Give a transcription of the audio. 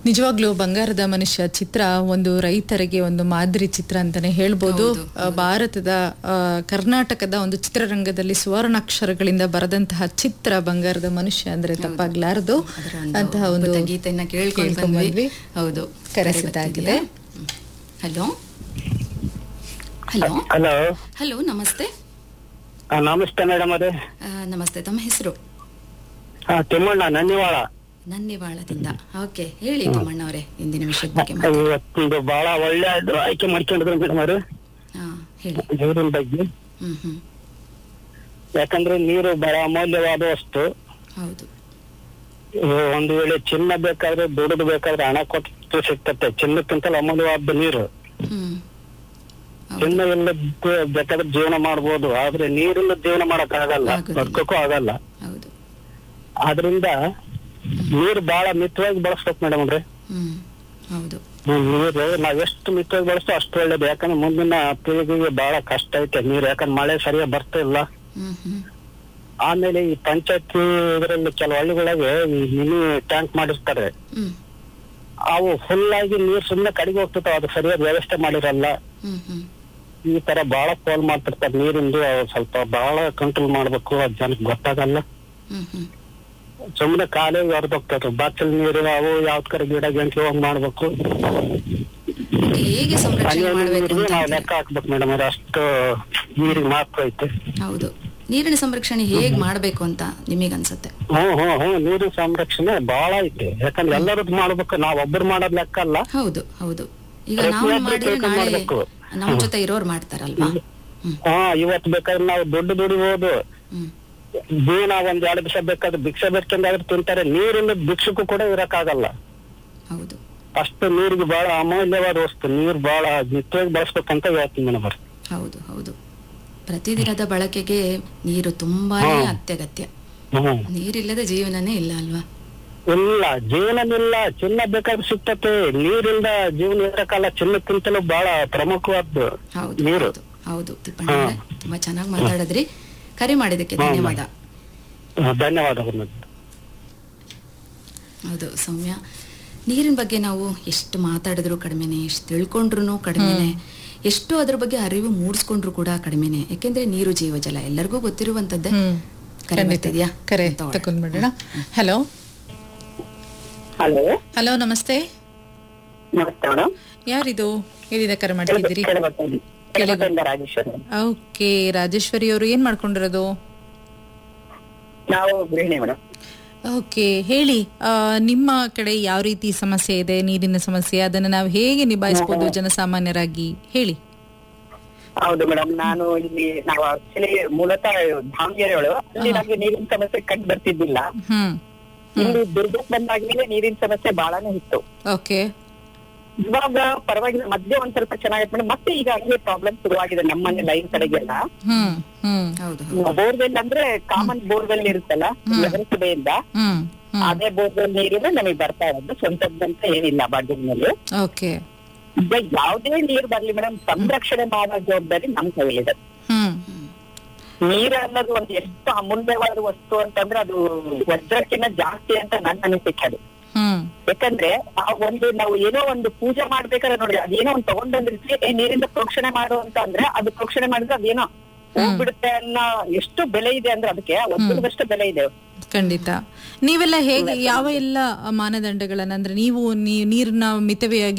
ನಿಜವಾಗ್ಲೂ ಬಂಗಾರದ ಮನುಷ್ಯ ಚಿತ್ರ ಒಂದು ರೈತರಿಗೆ ಒಂದು ಮಾದರಿ ಚಿತ್ರ ಅಂತಾನೆ ಹೇಳ್ಬೋದು ಆ, ಭಾರತದ ಆ, ಕರ್ನಾಟಕದ ಒಂದು ಚಿತ್ರರಂಗದಲ್ಲಿ ಸುವರ್ಣಾಕ್ಷರಗಳಿಂದ ಬರೆದಂತಹ ಚಿತ್ರ ಬಂಗಾರದ ಮನುಷ್ಯ ಅಂದ್ರೆ ತಪ್ಪಾಗ್ಲಾರದು ಅದರ ಒಂದು ಅಂತಹ ಒಂದು ಅದ್ಭುತ ಗೀತೆಯನ್ನ ಕೇಳ್ಕೊಂಡು ಕೇಳ್ಕೊಂಡ್ ಬಂದ್ವಿ ಬಂದ್ವಿ. ಹೌದು ಕರೆಸಿದ್ದಾಗಿದೆ. ಹಲೋ ಹಲೋ ಹಲೋ ಹಲೋ ನಮಸ್ತೆ ಆ, ನಮಸ್ತೆ ಮೇಡಮ್ ಅದೇ ಆ, ನಮಸ್ತೆ ತಮ್ಮ ಹೆಸರು ಆ, ತಿಮ್ಮಣ್ಣ ನನ್ನಿವಾಳ ನನ್ನಿವಾಳದಿಂದ ಓಕೆ ಹೇಳಿ ತಮ್ಮಣ್ಣವರೇ ಇಂದಿನ ವಿಷಯದ ಬಗ್ಗೆ ಮಾತಾಡಿ. ಇವತ್ತೊಂದು ಬಹಳ ಒಳ್ಳೆ ಇದು ಆಯ್ಕೆ ಮಾಡ್ಕೊಂಡಿದ್ರು ಮೇಡಮ್ ಅವರು ಹಾ ಹೇಳಿ ನೀರಿನ ಬಗ್ಗೆ ಹ್ಮ್ ಹ್ಮ್ ಯಾಕಂದ್ರೆ ನೀರು ಬಹಳ ಅಮೂಲ್ಯವಾದ ವಸ್ತು ಹೌದು ಇದು ಒಂದು ವೇಳೆ ಚಿನ್ನ ಬೇಕಾದ್ರೆ ದುಡಿದು ಬೇಕಾದ್ರೆ ಹಣ ಕೊಟ್ಟು ಸಿಗ್ತತೆ ಚಿನ್ನಕ್ಕಿಂತಲೂ ಅಮೂಲ್ಯವಾದ ನೀರು ಹ್ಮ್ ಹೌದು ಚಿನ್ನ ಇಲ್ಲದ ಬೇಕಾದ್ರೆ ಜೀವನ ಮಾಡ್ಬೋದು ಆದ್ರೆ ನೀರಿಲ್ಲ ಜೀವನ ಮಾಡಕ್ ಆಗಲ್ಲ ಆಗುದಿಲ್ಲ. ಬದುಕಕ್ಕೂ ಆಗಲ್ಲ ಹೌದು ಆದ್ರಿಂದ ನೀರು ಬಹಳ ಮಿತವಾಗಿ ಬಳಸ್ಬೇಕು ಮೇಡಮ್ ಅವ್ರೆ ಹ್ಮ್ ಹೌದು ನೀರು ನಾವ್ ಎಷ್ಟು ಮಿತವಾಗಿ ಬಳಸ್ತೋ ಅಷ್ಟು ಒಳ್ಳೇದು ಯಾಕಂದ್ರೆ ಮುಂದಿನ ಪೀಳಿಗೆಗೆ ಬಹಳ ಕಷ್ಟ ಐತೆ ನೀರು ಯಾಕಂದ್ರೆ ಮಳೆ ಸರಿಯಾಗಿ ಬರ್ತಾ ಇಲ್ಲ ಹ್ಮ್ ಹ್ಮ್ ಆಮೇಲೆ ಈ ಪಂಚಾಯತಿ ಇದರಲ್ಲಿ ಕೆಲವು ಹಳ್ಳಿಗಳಿಗೆ ಈ ಮಿನಿ ಟ್ಯಾಂಕ್ ಮಾಡಿರ್ತಾರೆ ಹ್ಮ್ ಅವು ಫುಲ್ ಆಗಿ ನೀರ್ ಸುಮ್ನೆ ಕಡಿಗೆ ಹೋಗ್ತಿರ್ತಾವ ಅದು ಸರಿಯಾದ ವ್ಯವಸ್ಥೆ ಮಾಡಿರಲ್ಲ ಹ್ಮ್ ಹ್ಮ್ ಈ ತರ ಬಹಳ ಪೋಲ್ ಮಾಡ್ತಿರ್ತಾರೆ ನೀರಿಂದು ಅವು ಸ್ವಲ್ಪ ಬಹಳ ಕಂಟ್ರೋಲ್ ಮಾಡ್ಬೇಕು ಅದ್ ಜನಕ್ಕೆ ಗೊತ್ತಾಗಲ್ಲ ಹ್ಮ್ ಹ್ಮ್ ಸುಮ್ನೆ ಕಾಲೇ ಹೊರದೋಗ್ತದೆ ಬಾಚಲ್ ನೀರು ಅವು ಯಾವ್ದ್ ಕಡೆ ಗಿಡ ಗಂಟ್ಲು ಹೋಗ್ ಮಾಡ್ಬೇಕು ಹೇಗೆ ಸಂರಕ್ಷಣೆ ಹನಿ ಮಾಡ್ಬೇಕು ನೀರಿಗೆ ಅಂತ ನಾವ್ ಅಂತೀರಾ? ಲೆಕ್ಕ ಹಾಕ್ಬೇಕು ಮೇಡಮ್ ಅವ್ರೆ ಅಷ್ಟು ನೀರಿಗೆ ಮಹತ್ವ ಐತೆ ಹೌದು ನೀರಿನ ಸಂರಕ್ಷಣೆ ಹೇಗ್ ಮಾಡ್ಬೇಕು ಅಂತ ನಿಮಗನ್ಸುತ್ತೆ ಹ್ಮ್ ಹ್ಮ್ ಹ್ಮ್ ನೀರಿನ ಸಂರಕ್ಷಣೆ ಬಹಳ ಐತೆ ಯಾಕಂದ್ರೆ ಎಲ್ಲರದ್ದು ಮಾಡ್ಬೇಕು ನಾವ್ ಒಬ್ಬರು ಮಾಡೋದ್ ಲೆಕ್ಕ ಅಲ್ಲ ಹೌದು ಹೌದು ಈಗ ನಾವು ಪ್ರತಿಯೊಬ್ರು ಮಾಡಿದ್ರೆ ತಿಳ್ಕೊಂಡ್ ನಾಳೆ ಮಾಡ್ಬೇಕು. ನಮ್ ಜೊತೆ ಇರೋರು ಮಾಡ್ತಾರಲ್ವಾ ಹ್ಮ್ ಹಾ ಇವತ್ ಬೇಕಾದ್ರೆ ನಾವು ದುಡ್ಡು ದುಡಿಬಹುದು ಹ್ಮ್ ದಿನ ಒಂದ್ ಎರಡು ದಿವಸ ಬೇಕಾದ್ರೆ ಭಿಕ್ಷೆ ಬೇಕಂದಾದ್ರೆ ತಿಂತಾರೆ ನೀರಿಲ್ಲ ಭಿಕ್ಷಕ್ಕೂ ಕೂಡ ಇರಕ್ಕಾಗಲ್ಲ ಹೌದು ಅಷ್ಟು ನೀರಿಗೆ ಬಹಳ ಅಮೂಲ್ಯವಾದ ವಸ್ತು ನೀರ್ ಬಹಳ ನಿತ್ಯವಾಗಿ ಬಳಸ್ಬೇಕಂತ ಹೇಳ್ತೀನಿ ಮೇಡಮ್ ಅವ್ರೆ ಹೌದು ಹೌದು ಪ್ರತಿದಿನದ ಬಳಕೆಗೆ ನೀರು ತುಂಬಾನೇ ಹಾ. ಅತ್ಯಗತ್ಯ ಹ್ಮ್ ನೀರಿಲ್ಲದ ಜೀವನನೇ ಇಲ್ಲ ಅಲ್ವಾ ಇಲ್ಲ ಜೀವನವಿಲ್ಲ ಚಿನ್ನ ಬೇಕಾದ್ರೆ ಸಿಗ್ತತೆ ನೀರಿಂದ ಜೀವನ ಇರಕ್ಕಲ್ಲ ಚಿನ್ನಕ್ಕಿಂತಲೂ ಬಹಳ ಪ್ರಮುಖವಾದ್ದು ಹೌದು ನೀರು ಹೌದು ಹೌದು ತಿಪ್ಪಣ್ಣ ಅವರೇ, ತುಂಬಾ ಚೆನ್ನಾಗಿ ಮಾತಾಡಿದ್ರಿ ಕರೆ ಮಾಡಿದಕ್ಕೆ ಹಾ, ಧನ್ಯವಾದ ಹಾ, ಧನ್ಯವಾದಗಳು ಮೇಡಮ್ ಹೌದು ಸೌಮ್ಯ ನೀರಿನ ಬಗ್ಗೆ ನಾವು ಎಷ್ಟು ಮಾತಾಡಿದ್ರು ಕಡಿಮೆನೆ ಎಷ್ಟು ತಿಳ್ಕೊಂಡ್ರು ಕಡಿಮೆನೆ ಎಷ್ಟು ಅದ್ರ ಬಗ್ಗೆ ಅರಿವು ಮೂಡಿಸ್ಕೊಂಡ್ರು ಕೂಡ ಕಡಿಮೆನೆ ಯಾಕೆಂದ್ರೆ ನೀರು ಜೀವಜಲ ಎಲ್ಲರಿಗೂ ಗೊತ್ತಿರುವಂತದ್ದೇ ಹ್ಮ್ ಕರೆ ಖಂಡಿತ. ಬರ್ತಿದ್ಯಾ ಕರೆ ತಗೊಳ್ಳಿ. ತಕೊಂಡ್ಬಿಡೋಣ ಹಲೋ ಹಲೋ ಹಲೋ ನಮಸ್ತೆ ನಮಸ್ತೆ ಮೇಡಮ್ ಯಾರಿದು ಎಲ್ಲಿಂದ ಕರೆ ಮಾಡ್ತಿದ್ದೀರಿ ಕೆಳಗೊಂಡ ರಾಜೇಶ್ವರಿ ಓಕೆ ರಾಜೇಶ್ವರಿ ಅವರು ಏನ್ ಮಾಡ್ಕೊಂಡಿರೋದು ನಾವು ಗೃಹಿಣಿ ಮೇಡಮ್ ಓಕೆ ಹೇಳಿ ಆ, ನಿಮ್ಮ ಕಡೆ ಯಾವ ರೀತಿ ಸಮಸ್ಯೆ ಇದೆ ನೀರಿನ ಸಮಸ್ಯೆ ಅದನ್ನ ನಾವು ಹೇಗೆ ನಿಭಾಯಿಸಬಹುದು ಜನಸಾಮಾನ್ಯರಾಗಿ ಹೇಳಿ ಹೌದು ಮೇಡಮ್ ನಾನು ಇಲ್ಲಿ ನಾವು ಆಕ್ಚುಲಿ ಮೂಲತಃ ದಾವಣಗೆರೆಯೊಳು ಅಲ್ಲಿ ನಮ್ಗೆ ನೀರಿನ ಸಮಸ್ಯೆ ಕಂಡು ಬರ್ತಿದ್ದಿಲ್ಲ ಹ್ಮ್ ಇಲ್ಲಿ ದುರ್ಗಕ್ಕೆ ಬಂದಾದ್ಮೇಲೆ ನೀರಿನ ಸಮಸ್ಯೆ ಬಹಳನೇ ಇತ್ತು ಓಕೆ ಇವಾಗ ಪರವಾಗಿಲ್ಲ ಮಧ್ಯೆ ಒಂದ್ ಸ್ವಲ್ಪ ಚೆನ್ನಾಗಿತ್ತು ಮೇಡಮ್ ಮತ್ತೆ ಈಗ ಹಂಗೆ ಪ್ರಾಬ್ಲಮ್ ಶುರುವಾಗಿದೆ ನಮ್ಮನೆ ಲೈನ್ ಕಡೆಗೆಲ್ಲ ಹ್ಮ್ ಹ್ಮ್ ಹೌದು ಹೌದು ಬೋರ್ವೆಲ್ ಅಂದ್ರೆ ಕಾಮನ್ ಬೋರ್ವೆಲ್ ಇರುತ್ತಲ್ಲ ನಗರಸಭೆಯಿಂದ ಹ್ಮ್ ಹ್ಮ್ ಅದೇ ಬೋರ್ವೆಲ್ ನೀರಿನ ನಮಗೆ ಬರ್ತಾ ಇರೋದು ಸ್ವಂತದ್ದಂತ ಏನಿಲ್ಲ ಬಾಗಿಲಿನಲ್ಲಿ ಓಕೆ ಈಗ ಯಾವ್ದೇ ನೀರ್ ಬರ್ಲಿ ಮೇಡಮ್ ಸಂರಕ್ಷಣೆ ಮಾಡೋ ಜವಾಬ್ದಾರಿ ನಮ್ ಕೈಲಿದೆ ಹ್ಮ್ ನೀರ್ ಅನ್ನೋದು ಒಂದು ಎಷ್ಟು ಅಮೂಲ್ಯವಾದ ವಸ್ತು ಅಂತಂದ್ರೆ ಅದು ವಜ್ರಕ್ಕಿಂತ ಜಾಸ್ತಿ ಅಂತ ನನ್ನ ಅನಿಸಿಕೆ ಅದು ಹ್ಮ್ ಯಾಕಂದ್ರೆ ಆ ಒಂದು ನಾವು ಏನೋ ಒಂದು ಪೂಜೆ ಮಾಡ್ಬೇಕಾದ್ರೆ ನೋಡಿ ಅದೇನೋ ಒಂದು ತಗೊಂಡ್ಬಂದಿರ್ತೀವಿ ಏ ನೀರಿಂದ ಪ್ರೋಕ್ಷಣೆ ಮಾಡು ಅಂತ ಅಂದ್ರೆ ಅದು ಪ್ರೋಕ್ಷಣೆ ಮಾಡಿದ್ರೆ ಅದೇನೋ ಹೋಗ್ಬಿಡುತ್ತೆ ಅನ್ನೋ ಎಷ್ಟು ಬೆಲೆ ಇದೆ ಅಂದ್ರೆ ಅದಕ್ಕೆ ವಜ್ರದಷ್ಟು ಬೆಲೆ ಇದೆ ಖಂಡಿತ ನೀವೆಲ್ಲ ಹೇಗೆ ಯಾವ ಎಲ್ಲ ಮಾನದಂಡಗಳನ್ನ ಅಂದ್ರೆ ನೀವು ನೀ- ನೀರನ್ನ ಮಿತವ್ಯಯಾಗಿ